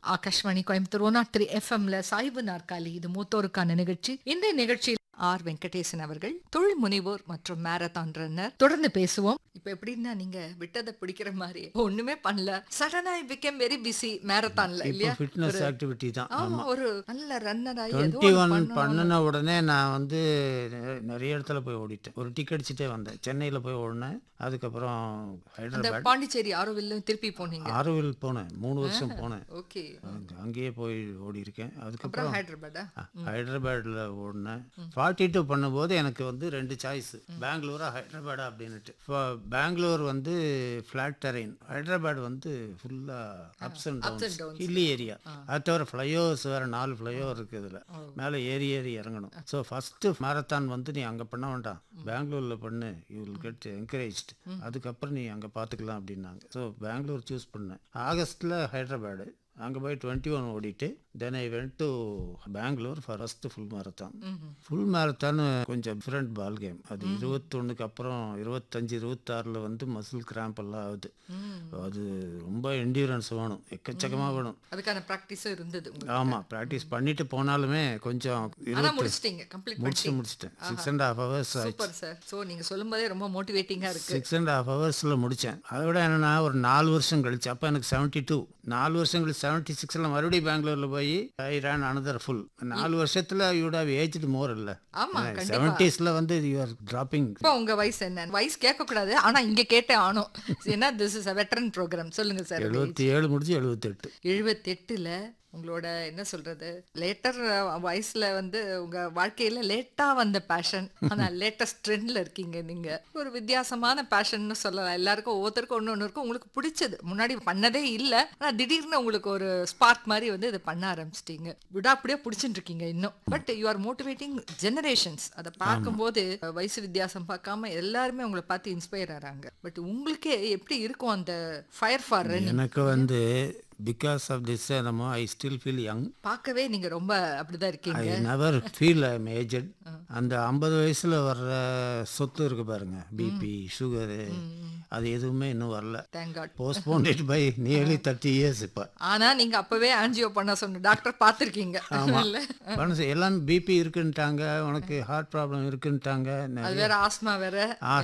Akashvani Coimbatore one nought three எஃப்எம்ல சாய்வு நாற்காலி இது மூத்தோருக்கான நிகழ்ச்சி இந்த நிகழ்ச்சியில் ஆர் வெங்கடேசன் அவர்கள் தொழில் முனைவோர் மற்றும் மேரத்தான் ரன்னர் தொடர்ந்து பேசுவோம் இப்ப எப்படின்னா நீங்க விட்டதை பிடிக்கிற மாதிரி ஒண்ணுமே பண்ணல சடனா பிகேம் வெரி பிஸி மேரத்தான்ல இப்போ இல்லையா ஃபிட்னஸ் ஆக்டிவிட்டி தான் ஆமா ஒரு நல்ல ரன்னர் ஆகி ஏதோ டுவெண்ட்டி ஒண்ணு ஒன் பண்ணணும். பண்ணின உடனே நான் வந்து நெ- நிறைய இடத்துல போய் ஓடிட்டேன் ஒரு டிக்கெட் அடிச்சுட்டே வந்தேன் சென்னையில் போய் ஓடினேன் அதுக்கப்புறம் அந்த ஹைதராபாத் பாண்டிச்சேரி ஆரோவில் திருப்பி போனீங்க ஆரோவில் போனேன் மூணு வருஷம் போனேன் ஓகே அங்க- அங்கேயே போய் ஓடி இருக்கேன் அப்புறம் அதுக்கப்புறம் ஹைதராபாடா ஹைதராபாத்தில் ஓடினேன் ஃபார்ட்டி டூ பண்ணும்போது எனக்கு வந்து ரெண்டு சாய்ஸ் பெங்களூரா ஹைதராபாடா அப்படின்னுட்டு இப்போ பெங்களூர் வந்து ஃப்ளாட் டெரைன் ஹைதராபாத் வந்து ஃபுல்லாக ups and and downs downs. Hilly area அது தவிர ஃப்ளைஓவர்ஸ் வேறு நாலு ஃப்ளைஓவர் இருக்குது இதில் மேலே ஏறி ஏறி இறங்கணும் ஸோ ஃபஸ்ட்டு மாரத்தான் வந்து நீ அங்கே பண்ண வேண்டாம் பெங்களூரில் பண்ணு யூ வில் கெட் என்கரேஜ்ட் அதுக்கப்புறம் நீ அங்கே பார்த்துக்கலாம் அப்படின்னாங்க ஸோ பெங்களூர் சூஸ் பண்ணேன் ஆகஸ்ட்டில் ஹைதராபாடு அங்கே போய் டுவெண்ட்டி ஒன் ஓடிட்டு then I went to Bangalore for first full marathon full marathon கொஞ்சம் டிஃப்ரெண்ட் பால் கேம் அது இருபத்தொன்னுக்கு அப்புறம் இருபத்தஞ்சு இருபத்தாறில் வந்து மசில் கிராம்ப் எல்லாம் ஆகுது அது ரொம்ப என்டியூரன்ஸ் வேணும் எக்கச்சக்கமாக வேணும் அதுக்கான பிராக்டிஸும் இருந்தது உங்களுக்கு ஆமாம் ப்ராக்டிஸ் பண்ணிட்டு போனாலுமே கொஞ்சம் ஆனா இருபத்தி முடிச்சிட்டீங்க கம்ப்ளீட் முடிச்சு முடிச்சிட்டேன் சிக்ஸ் அண்ட் ஹாஃப் ஹவர்ஸ் ஆச்சு சூப்பர் சார் சோ நீங்க சொல்லும்போதே ரொம்ப மோட்டிவேட்டிங்கா இருக்கு சிக்ஸ் அண்ட் ஹாஃப் ஹவர்ஸில் முடித்தேன் அதை விட என்னென்னா ஒரு நாலு வருஷம் கழிச்சு அப்போ எனக்கு செவன்ட்டி டூ நாலு வருஷம் கழிச்சு செவன்ட்டி சிக்ஸில் மறுபடியும் பெங்களூரில் போய் ஐ ரேன் அனதர் ஃபுல் நாலு வருஷத்தில் யூட் ஹவ் ஏஜ்டு மோர் இல்லை ஆமா, கண்டிப்பா. செவன்ட்டீஸில் வந்து யூ ஆர் ட்ராப்பிங் இப்போ உங்க வயசு என்ன வயசு கேட்க கூடாது ஆனா இங்க கேட்டே ஆனோம் ஏன்னா this is a veteran programme சொல்லுங்க சார் எழுபத்தி ஏழு முடிஞ்சு எழுபத்தெட்டு எழுபத்தெட்டுல உங்களோட என்ன சொல்றது லேட்டர் வயசுல வந்து உங்க வாழ்க்கையில லேட்டா வந்த பேஷன் ஆனா லேட்டஸ்ட் ட்ரெண்ட்ல இருக்கீங்க நீங்க ஒரு வித்தியாசமான பேஷன்னு சொல்லலாம் எல்லாருக்கும் ஒவ்வொருத்தருக்கும் ஒன்று ஒன்று இருக்கும் உங்களுக்கு பிடிச்சது முன்னாடி பண்ணதே இல்லை ஆனா திடீர்னு உங்களுக்கு ஒரு ஸ்பார்க் மாதிரி வந்து இதை பண்ண ஆரம்பிச்சிட்டீங்க விடாப்படியா பிடிச்சிட்டு இருக்கீங்க இன்னும் but you are motivating generations அதை பார்க்கும்போது வயசு வித்தியாசம் பார்க்காம எல்லாருமே உங்களை பார்த்து இன்ஸ்பயர் ஆறாங்க பட் உங்களுக்கே எப்படி இருக்கும் அந்த ஃபயர் ஃபார் எனக்கு வந்து பிகாஸ் ஆஃப் திஸ் என்னமோ ஐ ஸ்டில் ஃபீல் யங் பார்க்கவே நீங்க ரொம்ப அப்படிதான் இருக்கீங்க I never feel I am aged அந்த ஐம்பது வயசில் வர்ற சொத்து இருக்கு பாருங்க பிபி சுகரு அது எதுவுமே இன்னும் வரல thank God postpone it by nearly thirty years இப்போ ஆனா நீங்க அப்பவே ஆன்ஜியோ பண்ண சொன்ன டாக்டர் பார்த்திருக்கீங்க இல்ல மனசு எல்லாம் பிபி இருக்குன்ட்டாங்க உனக்கு ஹார்ட் ப்ராப்ளம் இருக்குன்ட்டாங்க அது வேற ஆஸ்மா வேற